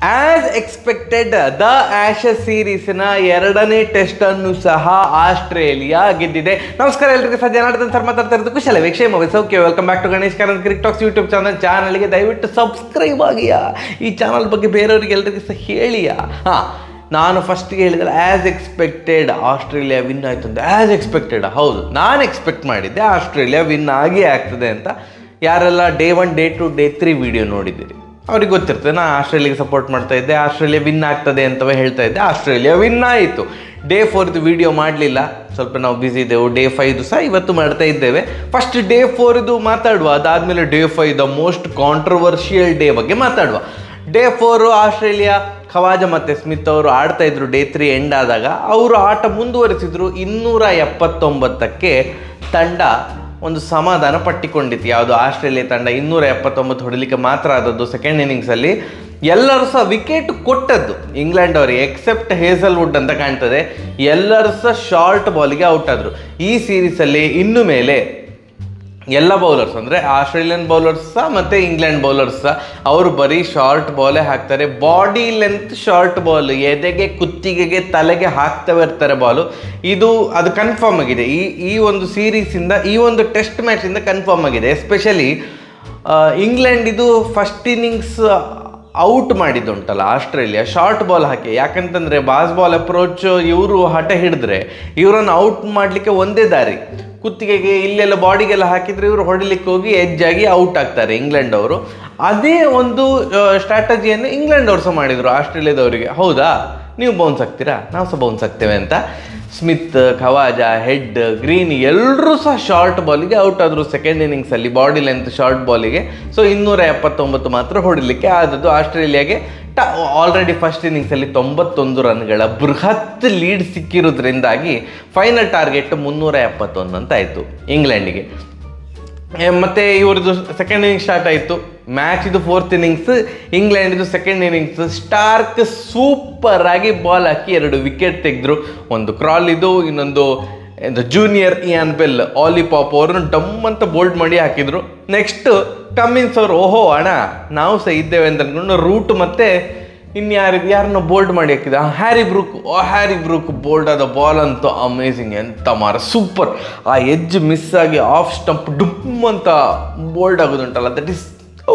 as expected the Ashes ಸೀರೀಸ್ನ ಎರಡನೇ test ಅನ್ನು ಸಹ ಆಸ್ಟ್ರೇಲಿಯಾ ಗೆದ್ದಿದೆ ನಮಸ್ಕಾರ ಎಲ್ರಿಗೂ ಸಹ ಜನಾರ್ದನ್ ಸರ್ ಮಾತಾಡ್ತಾ ಇರೋದು ಕುಶಲ ಕ್ಷೇಮ ಸೌಖ್ಯ welcome back to Ganesh Karan Cric Talks YouTube channel ಚಾನಲ್ಗೆ ದಯವಿಟ್ಟು ಸಬ್ಸ್ಕ್ರೈಬ್ ಆಗಿಯಾ ಈ ಚಾನಲ್ ಬಗ್ಗೆ ಬೇರೆಯವ್ರಿಗೆ ಎಲ್ರಿಗೂ ಸಹ ಹೇಳಿಯಾ ಹಾಂ ನಾನು ಫಸ್ಟ್ಗೆ ಹೇಳಿದ್ರೆ ಆ್ಯಸ್ ಎಕ್ಸ್ಪೆಕ್ಟೆಡ್ ಆಸ್ಟ್ರೇಲಿಯಾ ವಿನ್ ಆಯ್ತು ಅಂತ ಆ್ಯಸ್ ಎಕ್ಸ್ಪೆಕ್ಟೆಡ್ ಹೌದು ನಾನು ಎಕ್ಸ್ಪೆಕ್ಟ್ ಮಾಡಿದ್ದೆ ಆಸ್ಟ್ರೇಲಿಯಾ ವಿನ್ ಆಗಿ ಆಗ್ತದೆ ಅಂತ ಯಾರೆಲ್ಲ day one day two day three video ನೋಡಿದ್ದೀರಿ ಅವ್ರಿಗೆ ಗೊತ್ತಿರ್ತದೆ ನಾನು ಆಸ್ಟ್ರೇಲಿಯಾಗೆ ಸಪೋರ್ಟ್ ಮಾಡ್ತಾ ಇದ್ದೆ ಆಸ್ಟ್ರೇಲಿಯಾ ವಿನ್ ಆಗ್ತದೆ ಅಂತವೇ ಹೇಳ್ತಾ ಇದ್ದೆ ಆಸ್ಟ್ರೇಲಿಯಾ ವಿನ್ ಆಯಿತು ಡೇ ಫೋರ್ದು ವಿಡಿಯೋ ಮಾಡಲಿಲ್ಲ ಸ್ವಲ್ಪ ನಾವು ಬ್ಯುಸಿ ಇದ್ದೆವು ಡೇ ಫೈವ್ದು ಸಹ ಇವತ್ತು ಮಾಡ್ತಾ ಇದ್ದೇವೆ ಫಸ್ಟ್ ಡೇ ಫೋರ್ದು ಮಾತಾಡುವ ಅದಾದಮೇಲೆ day five the most controversial day ಬಗ್ಗೆ ಮಾತಾಡುವ ಡೇ ಫೋರು ಆಸ್ಟ್ರೇಲಿಯಾ ಖವಾಜ ಮತ್ತು ಸ್ಮಿತ್ ಅವರು ಆಡ್ತಾ ಇದ್ರು ಡೇ ತ್ರೀ ಎಂಡ್ ಆದಾಗ ಅವರು ಆಟ ಮುಂದುವರಿಸಿದ್ರು ಇನ್ನೂರ ಎಪ್ಪತ್ತೊಂಬತ್ತಕ್ಕೆ ತಂಡ ಒಂದು ಸಮಾಧಾನ ಪಟ್ಟಿಕೊಂಡಿತ್ತು ಯಾವುದು ಆಸ್ಟ್ರೇಲಿಯಾ ತಂಡ ಇನ್ನೂರ ಎಪ್ಪತ್ತೊಂಬತ್ತು ಹೊಡಿಲಿಕ್ಕೆ ಮಾತ್ರ ಆದದ್ದು ಸೆಕೆಂಡ್ ಇನ್ನಿಂಗ್ಸಲ್ಲಿ ಎಲ್ಲರೂ ಸಹ ವಿಕೆಟ್ ಕೊಟ್ಟದ್ದು ಇಂಗ್ಲೆಂಡ್ ಅವರಿಗೆ ಎಕ್ಸೆಪ್ಟ್ ಹೇಸಲ್ವುಡ್ ಅಂತ ಕಾಣ್ತದೆ ಎಲ್ಲರೂ ಸಹ ಶಾರ್ಟ್ ಬಾಲಿಗೆ ಔಟ್ ಆದರು ಈ ಸೀರೀಸಲ್ಲಿ ಇನ್ನು ಮೇಲೆ ಎಲ್ಲ ಬೌಲರ್ಸ್ ಅಂದರೆ ಆಸ್ಟ್ರೇಲಿಯನ್ ಬೌಲರ್ಸ್ ಸಹ ಮತ್ತು ಇಂಗ್ಲೆಂಡ್ ಬೌಲರ್ಸ್ ಸಹ ಅವರು ಬರೀ ಶಾರ್ಟ್ ಬಾಲೇ ಹಾಕ್ತಾರೆ ಬಾಡಿ ಲೆಂತ್ ಶಾರ್ಟ್ ಬಾಲ್ ಎದೆಗೆ ಕುತ್ತಿಗೆಗೆ ತಲೆಗೆ ಹಾಕ್ತವೆ ಇರ್ತಾರೆ ಬಾಲು ಇದು ಅದು ಕನ್ಫರ್ಮ್ ಆಗಿದೆ ಈ ಈ ಒಂದು ಸೀರೀಸಿಂದ ಈ ಒಂದು ಟೆಸ್ಟ್ ಮ್ಯಾಚಿಂದ ಕನ್ಫರ್ಮ್ ಆಗಿದೆ ಎಸ್ಪೆಷಲಿ ಇಂಗ್ಲೆಂಡ್ ಇದು ಫಸ್ಟ್ ಇನ್ನಿಂಗ್ಸ್ ಔಟ್ ಮಾಡಿದ್ದುಂಟಲ್ಲ ಆಸ್ಟ್ರೇಲಿಯಾ ಶಾರ್ಟ್ ಬಾಲ್ ಹಾಕಿ ಯಾಕಂತಂದರೆ ಬಾಸ್ ಬಾಲ್ ಅಪ್ರೋಚ್ ಇವರು ಹಠ ಹಿಡಿದ್ರೆ ಇವರನ್ನು ಔಟ್ ಮಾಡಲಿಕ್ಕೆ ಒಂದೇ ದಾರಿ ಕುತ್ತಿಗೆಗೆ ಇಲ್ಲೆಲ್ಲ ಬಾಡಿಗೆಲ್ಲ ಹಾಕಿದ್ರೆ ಇವರು ಹೊಡಿಲಿಕ್ಕೆ ಹೋಗಿ ಎಜ್ಜಾಗಿ ಔಟ್ ಆಗ್ತಾರೆ ಇಂಗ್ಲೆಂಡ್ ಅವರು ಅದೇ ಒಂದು ಸ್ಟ್ರಾಟಜಿಯನ್ನು ಇಂಗ್ಲೆಂಡ್ ಅವರು ಸಹ ಮಾಡಿದರು ಆಸ್ಟ್ರೇಲಿಯಾದವರಿಗೆ ಹೌದಾ ನೀವು ಬೌನ್ಸ್ ಆಗ್ತೀರಾ ನಾವು ಸಹ ಬೌನ್ಸ್ ಆಗ್ತೇವೆ ಅಂತ ಸ್ಮಿತ್ ಖವಾಜ ಹೆಡ್ ಗ್ರೀನ್ ಎಲ್ಲರೂ ಸಹ ಶಾರ್ಟ್ ಬಾಲಿಗೆ ಔಟ್ ಆದರು ಸೆಕೆಂಡ್ ಇನ್ನಿಂಗ್ಸಲ್ಲಿ ಬಾಡಿ ಲೆಂತ್ ಶಾರ್ಟ್ ಬಾಲಿಗೆ ಸೊ ಇನ್ನೂರ ಎಪ್ಪತ್ತೊಂಬತ್ತು ಮಾತ್ರ ಹೊಡಿಲಿಕ್ಕೆ ಆದದ್ದು ಆಸ್ಟ್ರೇಲಿಯಾಗೆ ಟ ಆಲ್ರೆಡಿ ಫಸ್ಟ್ ಇನ್ನಿಂಗ್ಸಲ್ಲಿ ತೊಂಬತ್ತೊಂದು ರನ್ಗಳ ಬೃಹತ್ ಲೀಡ್ ಸಿಕ್ಕಿರೋದ್ರಿಂದಾಗಿ ಫೈನಲ್ ಟಾರ್ಗೆಟ್ ಮುನ್ನೂರ ಎಪ್ಪತ್ತೊಂದು ಅಂತ ಆಯಿತು ಇಂಗ್ಲೆಂಡಿಗೆ ಏ, ಮತ್ತೆ ಇವ್ರದ್ದು ಸೆಕೆಂಡ್ ಇನ್ನಿಂಗ್ಸ್ ಸ್ಟಾರ್ಟ್ ಆಯಿತು ಮ್ಯಾಚ್ ಇದು ಫೋರ್ತ್ ಇನ್ನಿಂಗ್ಸ್ ಇಂಗ್ಲೆಂಡ್ ಇದು ಸೆಕೆಂಡ್ ಇನ್ನಿಂಗ್ಸ್ ಸ್ಟಾರ್ಕ್ ಸೂಪರ್ ಆಗಿ ಬಾಲ್ ಹಾಕಿ ಎರಡು ವಿಕೆಟ್ ತೆಗೆದ್ರು ಒಂದು ಕ್ರಾಲ್ ಇದು ಇನ್ನೊಂದು ಜೂನಿಯರ್ ಇಯಾನ್ ಬೆಲ್ ಆಲಿಪಾಪ್ ಅವ್ರನ್ನ ಡಮ್ ಅಂತ ಬೋಲ್ಡ್ ಮಾಡಿ ಹಾಕಿದ್ರು ನೆಕ್ಸ್ಟ್ ಕಮ್ಮಿನ್ಸ್ ಅವರು ಓಹೋ ಅಣ್ಣ ನಾವು ಸಹ ಇದ್ದೇವೆ ಅಂತ ಅನ್ಕೊಂಡು ರೂಟ್ ಮತ್ತೆ ಇನ್ಯಾರು ಯಾರನ್ನ ಬೋಲ್ಡ್ ಮಾಡಿ ಹಾಕಿದ Harry Brook oh Harry Brook bowled ಆದ ಬಾಲ್ ಅಂತೂ ಅಮೇಝಿಂಗ್ ಎಂತ ಮಾರ ಸೂಪರ್ ಆ ಎಜ್ ಮಿಸ್ ಆಗಿ ಆಫ್ ಸ್ಟಂಪ್ ಡುಮ್ ಅಂತ ಬೋಲ್ಡ್ ಆಗೋದುಂಟಲ್ಲ that is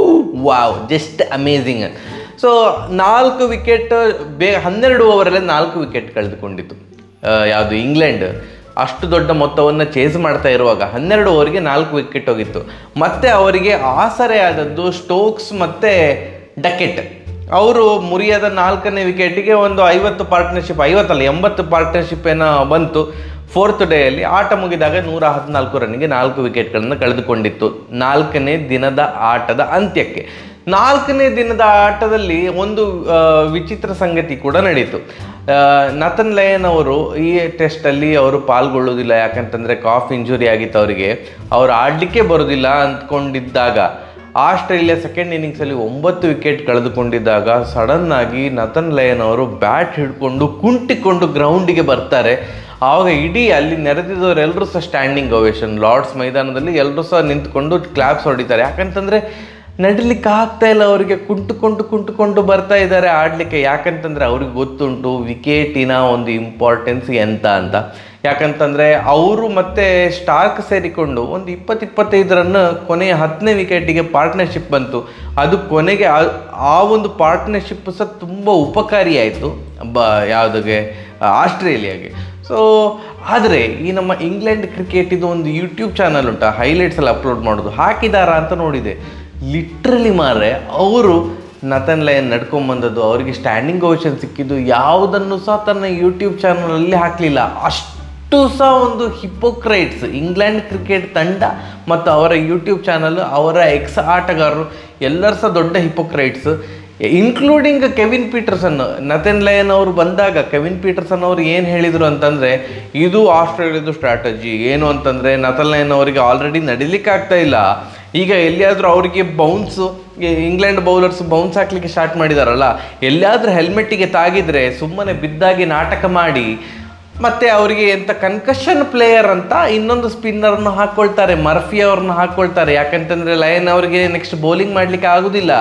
wow just amazing so ನಾಲ್ಕು ವಿಕೆಟ್ ಬೇ ಹನ್ನೆರಡು ಓವರಲ್ಲೇ ನಾಲ್ಕು ವಿಕೆಟ್ ಕಳೆದುಕೊಂಡಿತ್ತು ಯಾವುದು ಇಂಗ್ಲೆಂಡ್ ಅಷ್ಟು ದೊಡ್ಡ ಮೊತ್ತವನ್ನು ಚೇಸ್ ಮಾಡ್ತಾ ಇರುವಾಗ ಹನ್ನೆರಡು ಓವರಿಗೆ ನಾಲ್ಕು ವಿಕೆಟ್ ಹೋಗಿತ್ತು ಮತ್ತೆ ಅವರಿಗೆ ಆಸರೆ ಆದದ್ದು ಸ್ಟೋಕ್ಸ್ ಮತ್ತು ಡಕೆಟ್ ಅವರು ಮುರಿಯದ ನಾಲ್ಕನೇ ವಿಕೆಟಿಗೆ ಒಂದು ಐವತ್ತು ಪಾರ್ಟ್ನರ್ಶಿಪ್ ಐವತ್ತಲ್ಲ ಎಂಬತ್ತು ಪಾರ್ಟ್ನರ್ಶಿಪ್ ಏನೋ ಬಂತು ಫೋರ್ತ್ ಡೇಯಲ್ಲಿ ಆಟ ಮುಗಿದಾಗ ನೂರ ಹದಿನಾಲ್ಕು ರನ್ನಿಗೆ ನಾಲ್ಕು ವಿಕೆಟ್ಗಳನ್ನು ಕಳೆದುಕೊಂಡಿತ್ತು ನಾಲ್ಕನೇ ದಿನದ ಆಟದ ಅಂತ್ಯಕ್ಕೆ ನಾಲ್ಕನೇ ದಿನದ ಆಟದಲ್ಲಿ ಒಂದು ಆ, ವಿಚಿತ್ರ ಸಂಗತಿ ಕೂಡ ನಡೀತು ಆ, ನತನ್ ಲಯನ್ ಅವರು ಈ ಟೆಸ್ಟಲ್ಲಿ ಅವರು ಪಾಲ್ಗೊಳ್ಳುವುದಿಲ್ಲ ಯಾಕಂತಂದರೆ ಕಾಫ್ ಇಂಜುರಿ ಆಗಿತ್ತು ಅವರಿಗೆ ಅವ್ರು ಆಡಲಿಕ್ಕೆ ಬರೋದಿಲ್ಲ ಅಂದ್ಕೊಂಡಿದ್ದಾಗ ಆಸ್ಟ್ರೇಲಿಯಾ ಸೆಕೆಂಡ್ ಇನ್ನಿಂಗ್ಸಲ್ಲಿ ಒಂಬತ್ತು ವಿಕೆಟ್ ಕಳೆದುಕೊಂಡಿದ್ದಾಗ ಸಡನ್ ಆಗಿ ನತನ್ ಲಯನ್ ಅವರು ಬ್ಯಾಟ್ ಹಿಡ್ಕೊಂಡು ಕುಂಟಿಕೊಂಡು ಗ್ರೌಂಡಿಗೆ ಬರ್ತಾರೆ ಆವಾಗ ಇಡೀ ಅಲ್ಲಿ ನೆರೆದಿದ್ದವರೆಲ್ಲರೂ ಸಹ ಸ್ಟ್ಯಾಂಡಿಂಗ್ ಓವೇಷನ್ ಲಾರ್ಡ್ಸ್ ಮೈದಾನದಲ್ಲಿ ಎಲ್ಲರೂ ಸಹ ನಿಂತ್ಕೊಂಡು ಕ್ಲಾಪ್ಸ್ ಹೊಡಿತಾರೆ ಯಾಕಂತಂದರೆ ನಡಿಲಿಕ್ಕೆ ಆಗ್ತಾ ಇಲ್ಲ ಅವರಿಗೆ ಕುಂಟುಕೊಂಡು ಕುಂಟುಕೊಂಡು ಬರ್ತಾ ಇದ್ದಾರೆ ಆಡಲಿಕ್ಕೆ ಯಾಕಂತಂದರೆ ಅವ್ರಿಗೆ ಗೊತ್ತುಂಟು ವಿಕೆಟಿನ ಒಂದು ಇಂಪಾರ್ಟೆನ್ಸ್ ಎಂತ ಅಂತ ಯಾಕಂತಂದರೆ ಅವರು ಮತ್ತೆ ಸ್ಟಾರ್ಕ್ ಸೇರಿಕೊಂಡು ಒಂದು ಇಪ್ಪತ್ತು ಇಪ್ಪತ್ತೈದು ರನ್ ಕೊನೆಯ ಹತ್ತನೇ ವಿಕೆಟಿಗೆ ಪಾರ್ಟ್ನರ್ಶಿಪ್ ಬಂತು ಅದು ಕೊನೆಗೆ ಆ- ಆ ಒಂದು ಪಾರ್ಟ್ನರ್ಶಿಪ್ ಸಹ ತುಂಬ ಉಪಕಾರಿಯಾಯಿತು ಬ ಯಾವುದಕ್ಕೆ ಆಸ್ಟ್ರೇಲಿಯಾಗೆ ಸೊ ಆದರೆ ಈ ನಮ್ಮ ಇಂಗ್ಲೆಂಡ್ ಕ್ರಿಕೆಟ್ ಇದು ಒಂದು ಯೂಟ್ಯೂಬ್ ಚಾನಲ್ ಉಂಟು ಹೈಲೈಟ್ಸ್ ಎಲ್ಲ ಅಪ್ಲೋಡ್ ಮಾಡೋದು ಹಾಕಿದಾರಾ ಅಂತ ನೋಡಿದೆ ಲಿಟ್ರಲಿ ಮಾರೆ ಅವರು ನತನ್ ಲಯನ್ ನಡ್ಕೊಂಬಂದದ್ದು ಅವರಿಗೆ ಸ್ಟ್ಯಾಂಡಿಂಗ್ ಓವೇಷನ್ ಸಿಕ್ಕಿದ್ದು ಯಾವುದನ್ನು ಸಹ ತನ್ನ ಯೂಟ್ಯೂಬ್ ಚಾನಲಲ್ಲಿ ಹಾಕಲಿಲ್ಲ ಅಷ್ಟು ಸಹ ಒಂದು ಹಿಪೋಕ್ರೈಟ್ಸ್ ಇಂಗ್ಲೆಂಡ್ ಕ್ರಿಕೆಟ್ ತಂಡ ಮತ್ತು ಅವರ ಯೂಟ್ಯೂಬ್ ಚಾನಲ್ ಅವರ ಎಕ್ಸ್ ಆಟಗಾರರು ಎಲ್ಲರೂ ಸಹ ದೊಡ್ಡ hypocrites including Kevin Pietersen Nathan Lyon ಅವರು ಬಂದಾಗ ಕೆವಿನ್ ಪೀಟರ್ಸನ್ ಅವರು ಏನು ಹೇಳಿದರು ಅಂತಂದರೆ ಇದು ಆಸ್ಟ್ರೇಲಿಯಾದ ಸ್ಟ್ರಾಟಜಿ ಏನು ಅಂತಂದರೆ ನತನ್ ಲಯನ್ ಅವರಿಗೆ ಆಲ್ರೆಡಿ ನಡಿಲಿಕ್ಕೆ ಆಗ್ತಾ ಇಲ್ಲ ಈಗ ಎಲ್ಲಿಯಾದರೂ ಅವರಿಗೆ ಬೌನ್ಸು ಇಂಗ್ಲೆಂಡ್ ಬೌಲರ್ಸ್ ಬೌನ್ಸ್ ಹಾಕ್ಲಿಕ್ಕೆ ಸ್ಟಾರ್ಟ್ ಮಾಡಿದಾರಲ್ಲ ಎಲ್ಲಿಯಾದರೂ ಹೆಲ್ಮೆಟ್ಟಿಗೆ ತಾಗಿದ್ರೆ ಸುಮ್ಮನೆ ಬಿದ್ದಾಗಿ ನಾಟಕ ಮಾಡಿ ಮತ್ತೆ ಅವರಿಗೆ ಎಂತ ಕನ್ಕಷನ್ ಪ್ಲೇಯರ್ ಅಂತ ಇನ್ನೊಂದು ಸ್ಪಿನ್ನರ್ನ ಹಾಕೊಳ್ತಾರೆ ಮರ್ಫಿ ಅವ್ರನ್ನ ಹಾಕೊಳ್ತಾರೆ ಯಾಕಂತಂದ್ರೆ ಲಯನ್ ಅವರಿಗೆ ನೆಕ್ಸ್ಟ್ ಬೌಲಿಂಗ್ ಮಾಡ್ಲಿಕ್ಕೆ ಆಗುದಿಲ್ಲ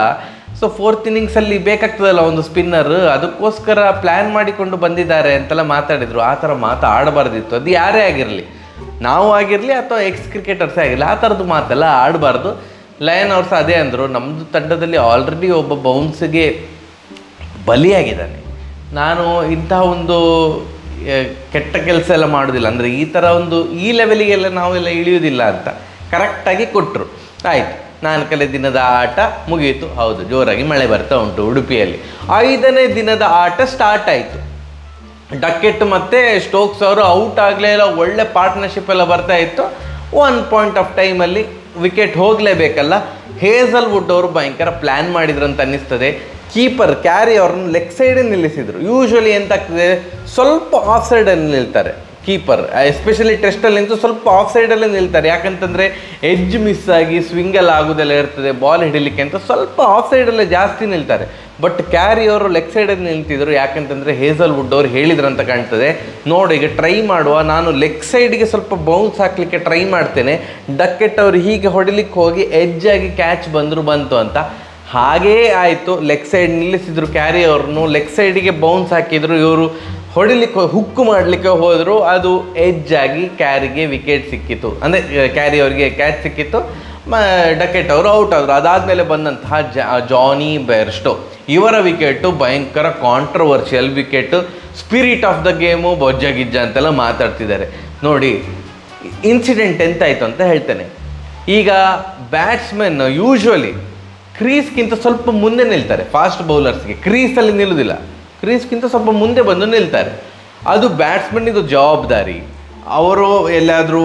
ಸೊ ಫೋರ್ತ್ ಇನ್ನಿಂಗ್ಸಲ್ಲಿ ಬೇಕಾಗ್ತದಲ್ಲ ಒಂದು ಸ್ಪಿನ್ನರ್ ಅದಕ್ಕೋಸ್ಕರ ಪ್ಲ್ಯಾನ್ ಮಾಡಿಕೊಂಡು ಬಂದಿದ್ದಾರೆ ಅಂತೆಲ್ಲ ಮಾತಾಡಿದರು ಆ ಥರ ಮಾತಾಡಬಾರ್ದಿತ್ತು ಅದು ಯಾರೇ ಆಗಿರಲಿ ನಾವು ಆಗಿರಲಿ ಅಥವಾ ಎಕ್ಸ್ ಕ್ರಿಕೆಟರ್ಸೇ ಆಗಿರಲಿ ಆ ಥರದ್ದು ಮಾತೆಲ್ಲ ಆಡಬಾರ್ದು ಲಯನ್ ಅವ್ರು ಸಹ ಅದೇ ಅಂದರು ನಮ್ಮದು ತಂಡದಲ್ಲಿ ಆಲ್ರೆಡಿ ಒಬ್ಬ ಬೌನ್ಸ್ಗೆ ಬಲಿಯಾಗಿದ್ದಾನೆ ನಾನು ಇಂತಹ ಒಂದು ಆ, ಕೆಟ್ಟ ಕೆಲಸ ಎಲ್ಲ ಮಾಡೋದಿಲ್ಲ ಅಂದರೆ ಈ ಥರ ಒಂದು ಈ ಲೆವೆಲಿಗೆಲ್ಲ ನಾವೆಲ್ಲ ಇಳಿಯೋದಿಲ್ಲ ಅಂತ ಕರೆಕ್ಟಾಗಿ ಕೊಟ್ಟರು ಆಯಿತು ನಾಲ್ಕನೇ ದಿನದ ಆಟ ಮುಗಿಯಿತು ಹೌದು ಜೋರಾಗಿ ಮಳೆ ಬರ್ತಾ ಉಂಟು ಉಡುಪಿಯಲ್ಲಿ ಐದನೇ ದಿನದ ಆಟ ಸ್ಟಾರ್ಟ್ ಆಯಿತು ಡಕೆಟ್ ಮತ್ತು ಸ್ಟೋಕ್ಸ್ ಅವರು ಔಟ್ ಆಗಲೇ ಇಲ್ಲ ಒಳ್ಳೆ ಪಾರ್ಟ್ನರ್ಶಿಪ್ ಎಲ್ಲ ಬರ್ತಾ ಇತ್ತು ಒನ್ ಪಾಯಿಂಟ್ ಆಫ್ ಟೈಮಲ್ಲಿ ವಿಕೆಟ್ ಹೋಗಲೇಬೇಕಲ್ಲ ಹೇಸಲ್ ವುಡ್ ಅವರು ಭಯಂಕರ ಪ್ಲ್ಯಾನ್ ಮಾಡಿದ್ರು ಅಂತ ಅನ್ನಿಸ್ತದೆ ಕೀಪರ್ ಕ್ಯಾರಿ ಅವ್ರನ್ನ ಲೆಗ್ ಸೈಡೇ ನಿಲ್ಲಿಸಿದ್ರು ಯೂಶ್ವಲಿ ಎಂತಾಗ್ತದೆ ಸ್ವಲ್ಪ ಆಫ್ ಸೈಡಲ್ಲಿ ನಿಲ್ತಾರೆ ಕೀಪರ್ ಎಸ್ಪೆಷಲಿ ಟೆಸ್ಟಲ್ಲಿ ನಿಂತು ಸ್ವಲ್ಪ ಆಫ್ ಸೈಡಲ್ಲೇ ನಿಲ್ತಾರೆ ಯಾಕಂತಂದರೆ ಎಡ್ಜ್ ಮಿಸ್ ಆಗಿ ಸ್ವಿಂಗಲ್ಲಿ ಆಗೋದೆಲ್ಲ ಇರ್ತದೆ ಬಾಲ್ ಹಿಡಿಲಿಕ್ಕೆ ಅಂತ ಸ್ವಲ್ಪ ಆಫ್ ಸೈಡಲ್ಲೇ ಜಾಸ್ತಿ ನಿಲ್ತಾರೆ ಬಟ್ ಕ್ಯಾರಿ ಅವರು ಲೆಗ್ ಸೈಡಲ್ಲಿ ನಿಲ್ತಿದ್ರು ಯಾಕಂತಂದರೆ ಹೇಸಲ್ ವುಡ್ ಅವ್ರು ಹೇಳಿದ್ರಂತ ಕಾಣ್ತದೆ ನೋಡಿ ಈಗ ಟ್ರೈ ಮಾಡುವ ನಾನು ಲೆಗ್ ಸೈಡ್ಗೆ ಸ್ವಲ್ಪ ಬೌನ್ಸ್ ಹಾಕಲಿಕ್ಕೆ ಟ್ರೈ ಮಾಡ್ತೇನೆ ಡಕ್ಕೆಟ್ ಅವರು ಹೀಗೆ ಹೊಡಿಲಿಕ್ಕೆ ಹೋಗಿ ಎಡ್ಜ್ ಆಗಿ ಕ್ಯಾಚ್ ಬಂದರು ಬಂತು ಅಂತ ಹಾಗೇ ಆಯಿತು ಲೆಗ್ ಸೈಡ್ ನಿಲ್ಲಿಸಿದ್ರು ಕ್ಯಾರಿ ಅವ್ರನ್ನು ಲೆಗ್ ಸೈಡಿಗೆ ಬೌನ್ಸ್ ಹಾಕಿದ್ರು ಇವರು ಹೊಡಿಲಿಕ್ಕೆ ಹುಕ್ಕು ಮಾಡಲಿಕ್ಕೆ ಹೋದರು ಅದು ಎಡ್ಜ್ ಆಗಿ ಕ್ಯಾರಿಗೆ ವಿಕೆಟ್ ಸಿಕ್ಕಿತು ಅಂದರೆ ಕ್ಯಾರಿ ಅವರಿಗೆ ಕ್ಯಾಚ್ ಸಿಕ್ಕಿತ್ತು ಮ ಡಕೆಟ್ ಅವರು ಔಟ್ ಆದರು ಅದಾದಮೇಲೆ ಬಂದಂತಹ ಜಾ ಜಾನಿ ಬೆರ್ಸ್ಟೋ ಇವರ ವಿಕೆಟು ಭಯಂಕರ controversial wicket spirit of the game ಬೊಜ್ಜ ಗಿಜ್ಜ ಅಂತೆಲ್ಲ ಮಾತಾಡ್ತಿದ್ದಾರೆ ನೋಡಿ ಇನ್ಸಿಡೆಂಟ್ ಎಂತಾಯಿತು ಅಂತ ಹೇಳ್ತೇನೆ ಈಗ ಬ್ಯಾಟ್ಸ್ಮನ್ ಯೂಶ್ವಲಿ ಕ್ರೀಸ್ಗಿಂತ ಸ್ವಲ್ಪ ಮುಂದೆ ನಿಲ್ತಾರೆ ಫಾಸ್ಟ್ ಬೌಲರ್ಸ್ಗೆ ಕ್ರೀಸಲ್ಲಿ ನಿಲ್ಲುವುದಿಲ್ಲ ಕ್ರೀಸ್ಗಿಂತ ಸ್ವಲ್ಪ ಮುಂದೆ ಬಂದು ನಿಲ್ತಾರೆ ಅದು ಬ್ಯಾಟ್ಸ್ಮನ್ ಇದು ಜವಾಬ್ದಾರಿ ಅವರು ಎಲ್ಲಾದರೂ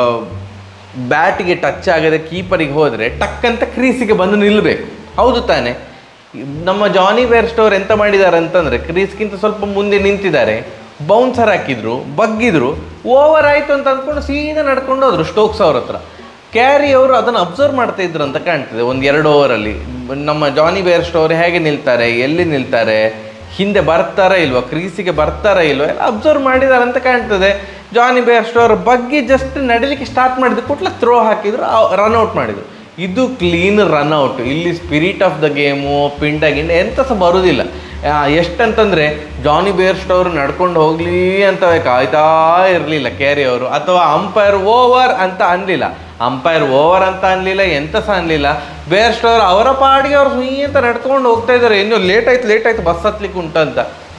ಬ್ಯಾಟಿಗೆ ಟಚ್ ಆಗದೆ ಕೀಪರಿಗೆ ಹೋದರೆ ಟಕ್ ಅಂತ ಕ್ರೀಸಿಗೆ ಬಂದು ನಿಲ್ಲಬೇಕು ಹೌದು ತಾನೆ ನಮ್ಮ ಜಾನಿ ಬೇರ್ಸ್ಟೋರ್ ಎಂತ ಮಾಡಿದ್ದಾರೆ ಅಂತಂದರೆ ಕ್ರೀಸ್ಗಿಂತ ಸ್ವಲ್ಪ ಮುಂದೆ ನಿಂತಿದ್ದಾರೆ ಬೌನ್ಸರ್ ಹಾಕಿದ್ರು ಬಗ್ಗಿದ್ರು ಓವರ್ ಆಯಿತು ಅಂತ ಅಂದ್ಕೊಂಡು ಸೀದಾ ನಡ್ಕೊಂಡು ಹೋದ್ರು ಸ್ಟೋಕ್ಸ್ ಅವ್ರ ಹತ್ರ ಕ್ಯಾರಿ ಅವರು ಅದನ್ನು ಅಬ್ಸರ್ವ್ ಮಾಡ್ತಾ ಇದ್ರು ಅಂತ ಕಾಣ್ತದೆ ಒಂದು ಎರಡು ಓವರಲ್ಲಿ ನಮ್ಮ ಜಾನಿ ಬೇರ್ಸ್ಟೋ ಅವರು ಹೇಗೆ ನಿಲ್ತಾರೆ ಎಲ್ಲಿ ನಿಲ್ತಾರೆ ಹಿಂದೆ ಬರ್ತಾರಾ ಇಲ್ವಾ ಕ್ರೀಸಿಗೆ ಬರ್ತಾರಾ ಇಲ್ವಾ ಎಲ್ಲ ಅಬ್ಸರ್ವ್ ಮಾಡಿದ್ದಾರೆ ಅಂತ ಕಾಣ್ತದೆ ಜಾನಿ ಬೇರ್ಸ್ಟೋ ಅವರು ಬಗ್ಗಿ ಜಸ್ಟ್ ನಡಿಲಿಕ್ಕೆ ಸ್ಟಾರ್ಟ್ ಮಾಡಿದ ಕೂಡಲೇ ಥ್ರೋ ಹಾಕಿದ್ರು ರನ್ಔಟ್ ಮಾಡಿದರು ಇದು ಕ್ಲೀನ್ ರನ್ಔಟ್ ಇಲ್ಲಿ ಸ್ಪಿರಿಟ್ ಆಫ್ ದ ಗೇಮು ಪಿಂಡ ಗಿಂಡ ಎಂತ ಸಹ ಬರೋದಿಲ್ಲ ಆ, ಎಷ್ಟಂತಂದರೆ ಜಾನಿ ಬೇರ್ಸ್ಟ್ ಅವರು ನಡ್ಕೊಂಡು ಹೋಗ್ಲಿ ಅಂತ ಕಾಯ್ತಾ ಇರಲಿಲ್ಲ ಕ್ಯಾರಿ ಅವರು ಅಥವಾ ಅಂಪೈರ್ ಓವರ್ ಅಂತ ಅನ್ಲಿಲ್ಲ ಅಂಪೈರ್ ಓವರ್ ಅಂತ ಅನ್ಲಿಲ್ಲ ಎಂತ ಸಹ ಅನ್ಲಿಲ್ಲ ಬೇರ್ಸ್ಟ್ ಅವರು ಅವರ ಪಾಡಿಗೆ ಅವ್ರು ಸುಯಿ ಅಂತ ನಡ್ಕೊಂಡು ಹೋಗ್ತಾ ಇದ್ದಾರೆ ಇನ್ನು ಲೇಟ್ ಆಯ್ತು ಲೇಟ್ ಆಯ್ತು ಬಸ್ ಹತ್ಲಿಕ್ಕೆ ಉಂಟು ಅಂತ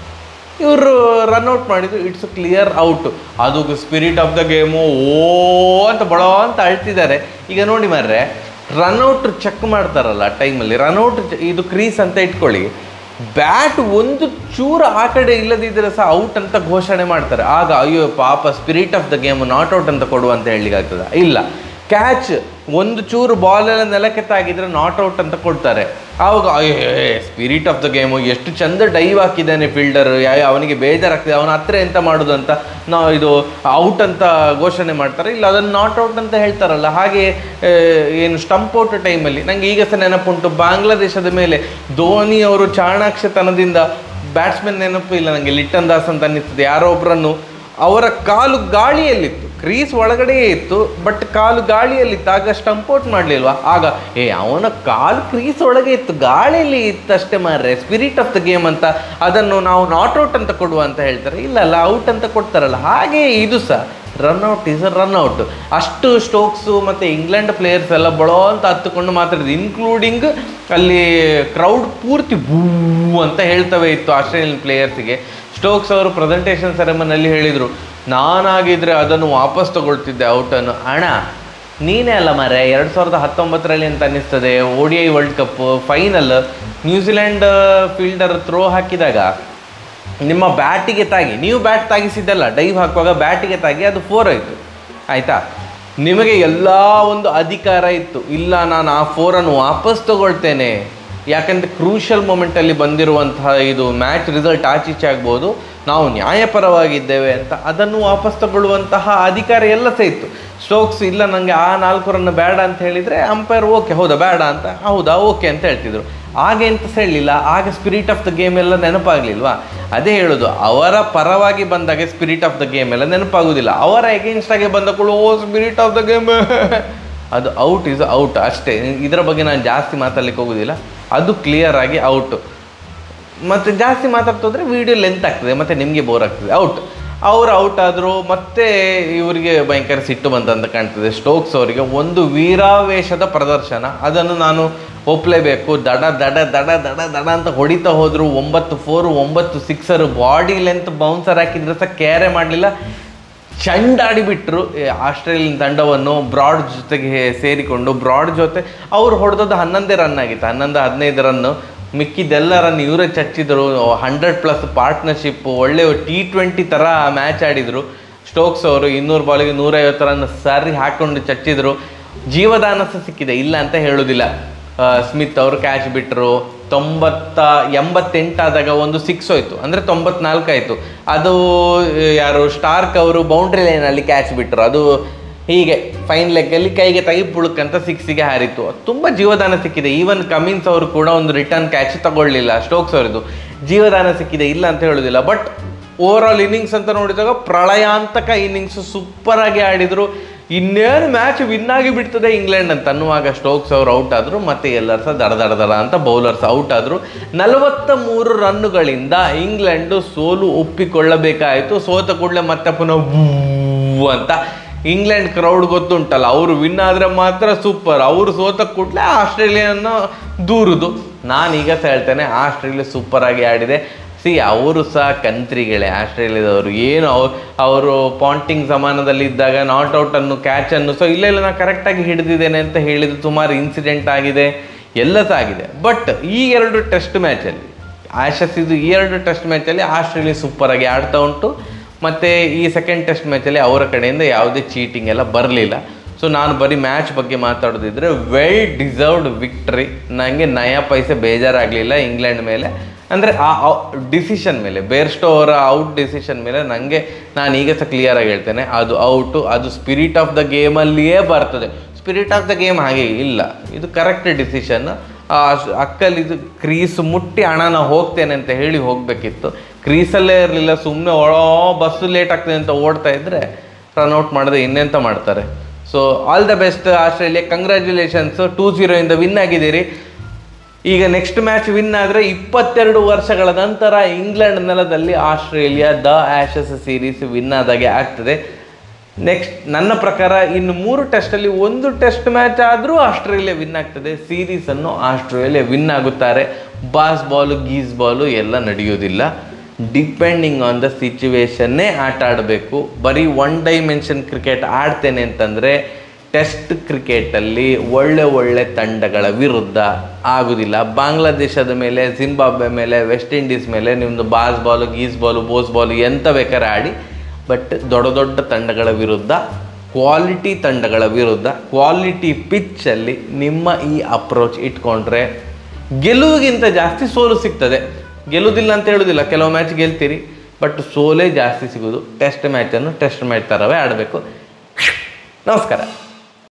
ಇವರು ರನ್ಔಟ್ ಮಾಡಿದ್ರು ಇಟ್ಸ್ ಕ್ಲಿಯರ್ ಔಟ್ ಅದು ಸ್ಪಿರಿಟ್ ಆಫ್ ದ ಗೇಮು ಓ ಅಂತ ಬಡೋ ಅಂತ ಅಳ್ತಿದ್ದಾರೆ ಈಗ ನೋಡಿ ಮಾರ್ರೆ ರನ್ಔಟ್ ಚೆಕ್ ಮಾಡ್ತಾರಲ್ಲ ಆ ಟೈಮಲ್ಲಿ ರನ್ಔಟ್ ಇದು ಕ್ರೀಸ್ ಅಂತ ಇಟ್ಕೊಳ್ಳಿ ಬ್ಯಾಟ್ ಒಂದು ಚೂರು ಆ ಕಡೆ ಇಲ್ಲದಿದ್ದರೆ ಸಹ ಔಟ್ ಅಂತ ಘೋಷಣೆ ಮಾಡ್ತಾರೆ ಆಗ ಅಯ್ಯೋ ಪಾಪ spirit of the game not out ಅಂತ ಕೊಡುವ ಅಂತ ಹೇಳಲಿಕ್ಕಾಗ್ತದ ಇಲ್ಲ ಕ್ಯಾಚ್ ಒಂದು ಚೂರು ಬಾಲ್ ಎಲ್ಲ ನೆಲಕ್ಕೆ ತಾಗಿದ್ರೆ ನಾಟ್ ಔಟ್ ಅಂತ ಕೊಡ್ತಾರೆ ಆವಾಗ ಸ್ಪಿರಿಟ್ ಆಫ್ ದ ಗೇಮು ಎಷ್ಟು ಚಂದ ಡೈವ್ ಹಾಕಿದ್ದಾನೆ ಫೀಲ್ಡರ್ ಅವನಿಗೆ ಬೇಜಾರಾಗ್ತದೆ ಅವನ ಹತ್ರ ಎಂತ ಮಾಡೋದು ಅಂತ ನಾವು ಇದು ಔಟ್ ಅಂತ ಘೋಷಣೆ ಮಾಡ್ತಾರೆ ಇಲ್ಲ ಅದನ್ನು ನಾಟ್ ಔಟ್ ಅಂತ ಹೇಳ್ತಾರಲ್ಲ ಹಾಗೆ ಆ, ಏನು ಸ್ಟಂಪ್ ಔಟ್ ಟೈಮಲ್ಲಿ ನನಗೆ ಈಗ ಸಹ ನೆನಪುಂಟು ಬಾಂಗ್ಲಾದೇಶದ ಮೇಲೆ ಧೋನಿ ಅವರು ಚಾಣಾಕ್ಷತನದಿಂದ ಬ್ಯಾಟ್ಸ್ಮನ್ ನೆನಪು ಇಲ್ಲ ನನಗೆ ಲಿಟ್ಟನ್ ದಾಸ್ ಅಂತ ಅನ್ನಿಸ್ತದೆ ಯಾರೋ ಒಬ್ಬರನ್ನು ಅವರ ಕಾಲು ಗಾಳಿಯಲ್ಲಿತ್ತು ಕ್ರೀಸ್ ಒಳಗಡೆಯೇ ಇತ್ತು ಬಟ್ ಕಾಲು ಗಾಳಿಯಲ್ಲಿತ್ತು ಆಗ ಸ್ಟಂಪ್ ಔಟ್ ಮಾಡಲಿಲ್ವಾ ಆಗ ಏ ಅವನ ಕಾಲು ಕ್ರೀಸ್ ಒಳಗೆ ಇತ್ತು ಗಾಳಿಯಲ್ಲಿ ಇತ್ತು ಅಷ್ಟೇ ಮಾರ್ರೆ ಸ್ಪಿರಿಟ್ ಆಫ್ ದ ಗೇಮ್ ಅಂತ ಅದನ್ನು ನಾವು ನಾಟ್ ಔಟ್ ಅಂತ ಕೊಡುವ ಅಂತ ಹೇಳ್ತಾರೆ ಇಲ್ಲ ಅಲ್ಲ ಔಟ್ ಅಂತ ಕೊಡ್ತಾರಲ್ಲ ಹಾಗೆ ಇದು ಸಹ ರನ್ಔಟ್ ಈಸ್ ರನ್ಔಟ್ ಅಷ್ಟು ಸ್ಟೋಕ್ಸು ಮತ್ತು ಇಂಗ್ಲೆಂಡ್ ಪ್ಲೇಯರ್ಸ್ ಎಲ್ಲ ಬಡೋ ಅಂತ ಹತ್ತುಕೊಂಡು ಮಾತಾಡಿದ್ರು ಇನ್ಕ್ಲೂಡಿಂಗ್ ಅಲ್ಲಿ ಕ್ರೌಡ್ ಪೂರ್ತಿ ಬೂ ಅಂತ ಹೇಳ್ತವೆ ಇತ್ತು ಆಸ್ಟ್ರೇಲಿಯನ್ ಪ್ಲೇಯರ್ಸಿಗೆ ಸ್ಟೋಕ್ಸ್ ಅವರು ಪ್ರೆಸೆಂಟೇಷನ್ ಸೆರೆಮನಲ್ಲಿ ಹೇಳಿದರು ನಾನಾಗಿದ್ದರೆ ಅದನ್ನು ವಾಪಸ್ ತಗೊಳ್ತಿದ್ದೆ ಔಟನ್ನು ಹಣ ನೀನೇ ಅಲ್ಲ ಮಾರೆ ಎರಡು ಸಾವಿರದ ಹತ್ತೊಂಬತ್ತರಲ್ಲಿ ಅಂತ ಅನ್ನಿಸ್ತದೆ O D I World Cup final New Zealand fielder throw ಹಾಕಿದಾಗ ನಿಮ್ಮ ಬ್ಯಾಟಿಗೆ ತಾಗಿ ನೀವು ಬ್ಯಾಟ್ ತಾಗಿಸಿದ್ದಲ್ಲ ಡೈವ್ ಹಾಕುವಾಗ ಬ್ಯಾಟಿಗೆ ತಾಗಿ ಅದು ಫೋರ್ ಆಯಿತು ಆಯಿತಾ ನಿಮಗೆ ಎಲ್ಲ ಒಂದು ಅಧಿಕಾರ ಇತ್ತು ಇಲ್ಲ ನಾನು ಆ ಫೋರನ್ನು ವಾಪಸ್ ತಗೊಳ್ತೇನೆ ಯಾಕಂದರೆ ಕ್ರೂಷಲ್ ಮೂಮೆಂಟಲ್ಲಿ ಬಂದಿರುವಂತಹ ಇದು ಮ್ಯಾಚ್ ರಿಸಲ್ಟ್ ಆಚೀಚೆ ಆಗ್ಬೋದು ನಾವು ನ್ಯಾಯಪರವಾಗಿದ್ದೇವೆ ಅಂತ ಅದನ್ನು ವಾಪಸ್ ತಗೊಳ್ಳುವಂತಹ ಅಧಿಕಾರ ಎಲ್ಲ ಸಹ ಇತ್ತು ಸ್ಟೋಕ್ಸ್ ಇಲ್ಲ ನನಗೆ ಆ ನಾಲ್ಕು ರನ್ ಬೇಡ ಅಂತ ಹೇಳಿದರೆ ಅಂಪೈರ್ ಓಕೆ ಹೌದಾ ಬೇಡ ಅಂತ ಹೌದಾ ಓಕೆ ಅಂತ ಹೇಳ್ತಿದ್ರು ಆಗ ಎಂತ ಸಹ ಹೇಳಿಲ್ಲ ಆಗ ಸ್ಪಿರಿಟ್ ಆಫ್ ದ ಗೇಮ್ ಎಲ್ಲ ನೆನಪಾಗ್ಲಿಲ್ವಾ ಅದೇ ಹೇಳೋದು ಅವರ ಪರವಾಗಿ ಬಂದಾಗ ಸ್ಪಿರಿಟ್ ಆಫ್ ದ ಗೇಮ್ ಎಲ್ಲ ನೆನಪಾಗುವುದಿಲ್ಲ ಅವರ ಎಗೇನ್ಸ್ಟ್ ಆಗಿ ಬಂದ ಕೂಡ oh spirit of the game ಅದು ಔಟ್ ಇಸ್ ಔಟ್ ಅಷ್ಟೇ ಇದರ ಬಗ್ಗೆ ನಾನು ಜಾಸ್ತಿ ಮಾತಾಡ್ಲಿಕ್ಕೆ ಹೋಗೋದಿಲ್ಲ ಅದು ಕ್ಲಿಯರ್ ಆಗಿ ಔಟು ಮತ್ತು ಜಾಸ್ತಿ ಮಾತಾಡ್ತೋದ್ರೆ ವಿಡಿಯೋ ಲೆಂತ್ ಆಗ್ತದೆ ಮತ್ತು ನಿಮಗೆ ಬೋರ್ ಆಗ್ತದೆ ಔಟ್ ಅವ್ರು ಔಟ್ ಆದರು ಮತ್ತೆ ಇವರಿಗೆ ಭಯಂಕರ ಸಿಟ್ಟು ಬಂತಂತ ಕಾಣ್ತದೆ ಸ್ಟೋಕ್ಸ್ ಅವರಿಗೆ ಒಂದು ವೀರಾವೇಶದ ಪ್ರದರ್ಶನ ಅದನ್ನು ನಾನು ಒಪ್ಪಲೇಬೇಕು ದಡ ದಡ ದಡ ದಡ ದಡ ಅಂತ ಹೊಡಿತಾ ಹೋದರು ಒಂಬತ್ತು ಫೋರು ಒಂಬತ್ತು ಸಿಕ್ಸರು ಬಾಡಿ ಲೆಂತ್ ಬೌನ್ಸರ್ ಹಾಕಿದ್ರೆ ಸಹ ಕ್ಯಾರೆ ಮಾಡಲಿಲ್ಲ ಚಂಡಾಡಿಬಿಟ್ರು ಈ ಆಸ್ಟ್ರೇಲಿಯನ್ ತಂಡವನ್ನು ಬ್ರಾಡ್ ಜೊತೆಗೆ ಸೇರಿಕೊಂಡು ಬ್ರಾಡ್ ಜೊತೆ ಅವ್ರು ಹೊಡೆದದ್ದು ಹನ್ನೊಂದೇ ರನ್ ಆಗಿತ್ತು ಹನ್ನೊಂದು ಹದಿನೈದು ರನ್ನು ಮಿಕ್ಕಿದ್ದೆಲ್ಲ ರನ್ ಇವರೇ ಚಚ್ಚಿದ್ರು ಹಂಡ್ರೆಡ್ ಪ್ಲಸ್ ಪಾರ್ಟ್ನರ್ಶಿಪ್ ಒಳ್ಳೆ ಟಿ ಟ್ವೆಂಟಿ ಥರ ಮ್ಯಾಚ್ ಆಡಿದರು ಸ್ಟೋಕ್ಸ್ ಅವರು ಇನ್ನೂರು ಬಾಲಿಗೆ ನೂರೈವತ್ತು ರನ್ ಸರಿ ಹಾಕೊಂಡು ಚಚ್ಚಿದ್ರು ಜೀವದಾನ ಸಹ ಸಿಕ್ಕಿದೆ ಇಲ್ಲ ಅಂತ ಹೇಳೋದಿಲ್ಲ ಆ, ಸ್ಮಿತ್ ಅವರು ಕ್ಯಾಚ್ ಬಿಟ್ಟರು ತೊಂಬತ್ತ ಎಂಬತ್ತೆಂಟಾದಾಗ ಒಂದು ಸಿಕ್ಸ್ ಹೋಯ್ತು ಅಂದರೆ ತೊಂಬತ್ನಾಲ್ಕು ಆಯಿತು ಅದು ಆ, ಯಾರು ಸ್ಟಾರ್ಕ್ ಅವರು ಬೌಂಡ್ರಿ ಲೈನಲ್ಲಿ ಕ್ಯಾಚ್ ಬಿಟ್ಟರು ಅದು ಹೀಗೆ ಫೈನ್ ಲೆಕ್ಕಲ್ಲಿ ಕೈಗೆ ತಗಿ ಪುಳುಕಂತ ಸಿಕ್ಸಿಗೆ ಹಾರಿತು ತುಂಬ ಜೀವದಾನ ಸಿಕ್ಕಿದೆ ಈವನ್ ಕಮಿನ್ಸ್ ಅವರು ಕೂಡ ಒಂದು ರಿಟರ್ನ್ ಕ್ಯಾಚ್ ತಗೊಳ್ಳಿಲ್ಲ ಸ್ಟೋಕ್ಸ್ ಅವರದು ಜೀವದಾನ ಸಿಕ್ಕಿದೆ ಇಲ್ಲ ಅಂತ ಹೇಳೋದಿಲ್ಲ ಬಟ್ ಓವರ್ ಆಲ್ ಇನ್ನಿಂಗ್ಸ್ ಅಂತ ನೋಡಿದಾಗ ಪ್ರಳಯಾಂತಕ ಇನ್ನಿಂಗ್ಸ್ ಸೂಪರ್ ಆಗಿ ಆಡಿದ್ರು ಇನ್ನೇನು ಮ್ಯಾಚ್ ವಿನ್ ಆಗಿ ಬಿಡ್ತದೆ ಇಂಗ್ಲೆಂಡ್ ಅಂತ ಅನ್ನುವಾಗ ಸ್ಟೋಕ್ಸ್ ಅವರು ಔಟ್ ಆದರು ಮತ್ತೆ ಎಲ್ಲರೂ ಸಹ ದಡ ದಡ ದಡ ಅಂತ ಬೌಲರ್ಸ್ ಔಟ್ ಆದರು ನಲವತ್ತ ಮೂರು ರನ್ನುಗಳಿಂದ ಇಂಗ್ಲೆಂಡು ಸೋಲು ಒಪ್ಪಿಕೊಳ್ಳಬೇಕಾಯಿತು ಸೋತ ಕೂಡಲೇ ಮತ್ತೆ ಪುನಃ ವೂ ಅಂತ ಇಂಗ್ಲೆಂಡ್ ಕ್ರೌಡ್ ಗೊತ್ತುಂಟಲ್ಲ ಅವರು ವಿನ್ ಆದರೆ ಮಾತ್ರ ಸೂಪರ್ ಅವರು ಸೋತ ಕೂಡಲೇ ಆಸ್ಟ್ರೇಲಿಯಾನ ದೂರುದು ನಾನೀಗ ಸಹ ಹೇಳ್ತೇನೆ ಆಸ್ಟ್ರೇಲಿಯಾ ಸೂಪರ್ ಆಗಿ ಆಡಿದೆ ಸಿ ಅವರು ಸಹ ಕಂತ್ರಿಗಳೇ ಆಸ್ಟ್ರೇಲಿಯಾದವರು ಏನು ಅವ್ರು ಅವರು ಪಾಂಟಿಂಗ್ ಸಮಾನದಲ್ಲಿ ಇದ್ದಾಗ ನಾಟ್ ಔಟ್ ಅನ್ನು ಕ್ಯಾಚ್ ಅನ್ನು ಸೊ ಇಲ್ಲ ಇಲ್ಲ ನಾನು ಕರೆಕ್ಟಾಗಿ ಹಿಡಿದಿದ್ದೇನೆ ಅಂತ ಹೇಳಿದ್ದು ಸುಮಾರು ಇನ್ಸಿಡೆಂಟ್ ಆಗಿದೆ ಎಲ್ಲ ಸಹ ಆಗಿದೆ ಬಟ್ ಈ ಎರಡು ಟೆಸ್ಟ್ ಮ್ಯಾಚಲ್ಲಿ ಆಶಸ್ ಇದು ಈ ಎರಡು ಟೆಸ್ಟ್ ಮ್ಯಾಚಲ್ಲಿ ಆಸ್ಟ್ರೇಲಿಯಾ ಸೂಪರ್ ಆಗಿ ಆಡ್ತಾ ಉಂಟು ಮತ್ತು ಈ ಸೆಕೆಂಡ್ ಟೆಸ್ಟ್ ಮ್ಯಾಚಲ್ಲಿ ಅವರ ಕಡೆಯಿಂದ ಯಾವುದೇ ಚೀಟಿಂಗ್ ಎಲ್ಲ ಬರಲಿಲ್ಲ ಸೊ ನಾನು ಬರೀ ಮ್ಯಾಚ್ ಬಗ್ಗೆ ಮಾತಾಡೋದಿದ್ರೆ ವೆಲ್ ಡಿಸರ್ವ್ಡ್ ವಿಕ್ಟ್ರಿ ನನಗೆ ನಯ ಪೈಸೆ ಬೇಜಾರಾಗಲಿಲ್ಲ ಇಂಗ್ಲೆಂಡ್ ಮೇಲೆ ಅಂದರೆ ಆ ಡಿಸಿಷನ್ ಮೇಲೆ ಬೇರ್ಸ್ಟೋ ಅವರ ಔಟ್ ಡಿಸಿಷನ್ ಮೇಲೆ ನನಗೆ ನಾನು ಈಗ ಸಹ ಕ್ಲಿಯರಾಗಿ ಹೇಳ್ತೇನೆ ಅದು ಔಟು ಅದು ಸ್ಪಿರಿಟ್ ಆಫ್ ದ ಗೇಮಲ್ಲಿಯೇ ಬರ್ತದೆ ಸ್ಪಿರಿಟ್ ಆಫ್ ದ ಗೇಮ್ ಹಾಗೆ ಇಲ್ಲ ಇದು ಕರೆಕ್ಟ್ ಡಿಸಿಷನ್ ಅಕ್ಕಲ್ಲಿ ಇದು ಕ್ರೀಸ್ ಮುಟ್ಟಿ ಹಣ ನಾನು ಹೋಗ್ತೇನೆ ಅಂತ ಹೇಳಿ ಹೋಗಬೇಕಿತ್ತು ಕ್ರೀಸಲ್ಲೇ ಇರಲಿಲ್ಲ ಸುಮ್ಮನೆ ಒಳೋ ಬಸ್ಸು ಲೇಟ್ ಆಗ್ತದೆ ಅಂತ ಓಡ್ತಾ ಇದ್ದರೆ ರನ್ಔಟ್ ಮಾಡದೆ ಇನ್ನೆಂತ ಮಾಡ್ತಾರೆ so all the best Australia congratulations to ಇಂದ ವಿನ್ ಆಗಿದ್ದೀರಿ ಈಗ ನೆಕ್ಸ್ಟ್ ಮ್ಯಾಚ್ ವಿನ್ ಆದರೆ ಇಪ್ಪತ್ತೆರಡು ವರ್ಷಗಳ ನಂತರ ಇಂಗ್ಲೆಂಡ್ ನೆಲದಲ್ಲಿ Australia the Ashes series win ಆದಾಗೆ ಆಗ್ತದೆ ನೆಕ್ಸ್ಟ್ ನನ್ನ ಪ್ರಕಾರ ಇನ್ನು ಮೂರು ಟೆಸ್ಟಲ್ಲಿ ಒಂದು ಟೆಸ್ಟ್ ಮ್ಯಾಚ್ ಆದರೂ ಆಸ್ಟ್ರೇಲಿಯಾ ವಿನ್ ಆಗ್ತದೆ ಸೀರೀಸನ್ನು ಆಸ್ಟ್ರೇಲಿಯಾ ವಿನ್ ಆಗುತ್ತಾರೆ ಬಾಸ್ ಬಾಲು ಗೀಸ್ ಬಾಲು ಎಲ್ಲ ನಡೆಯೋದಿಲ್ಲ ಡಿಪೆಂಡಿಂಗ್ ಆನ್ ದ ಸಿಚುವೇಶನ್ನೇ ಆಟ ಆಡಬೇಕು ಬರೀ ಒನ್ ಡೈಮೆನ್ಷನ್ ಕ್ರಿಕೆಟ್ ಆಡ್ತೇನೆ ಅಂತಂದರೆ ಟೆಸ್ಟ್ ಕ್ರಿಕೆಟಲ್ಲಿ ಒಳ್ಳೆ ಒಳ್ಳೆ ತಂಡಗಳ ವಿರುದ್ಧ ಆಗುವುದಿಲ್ಲ ಬಾಂಗ್ಲಾದೇಶದ ಮೇಲೆ ಜಿಂಬಾಬ್ವೆ ಮೇಲೆ ವೆಸ್ಟ್ ಇಂಡೀಸ್ ಮೇಲೆ ನಿಮ್ಮದು ಬಾಸ್ ಬಾಲು ಗೀಸ್ ಬಾಲು ಬೋಸ್ ಬಾಲು ಎಂತ ಬೇಕಾದ್ರೆ ಆಡಿ ಬಟ್ ದೊಡ್ಡ ದೊಡ್ಡ ತಂಡಗಳ ವಿರುದ್ಧ ಕ್ವಾಲಿಟಿ ತಂಡಗಳ ವಿರುದ್ಧ ಕ್ವಾಲಿಟಿ ಪಿಚ್ಚಲ್ಲಿ ನಿಮ್ಮ ಈ ಅಪ್ರೋಚ್ ಇಟ್ಕೊಂಡ್ರೆ ಗೆಲುವಿಗಿಂತ ಜಾಸ್ತಿ ಸೋಲು ಸಿಗ್ತದೆ ಗೆಲ್ಲುವುದಿಲ್ಲ ಅಂತ ಹೇಳೋದಿಲ್ಲ ಕೆಲವು ಮ್ಯಾಚ್ ಗೆಲ್ತೀರಿ ಬಟ್ ಸೋಲೇ ಜಾಸ್ತಿ ಸಿಗೋದು ಟೆಸ್ಟ್ ಮ್ಯಾಚನ್ನು ಟೆಸ್ಟ್ ಮ್ಯಾಚ್ ಥರವೇ ಆಡಬೇಕು ನಮಸ್ಕಾರ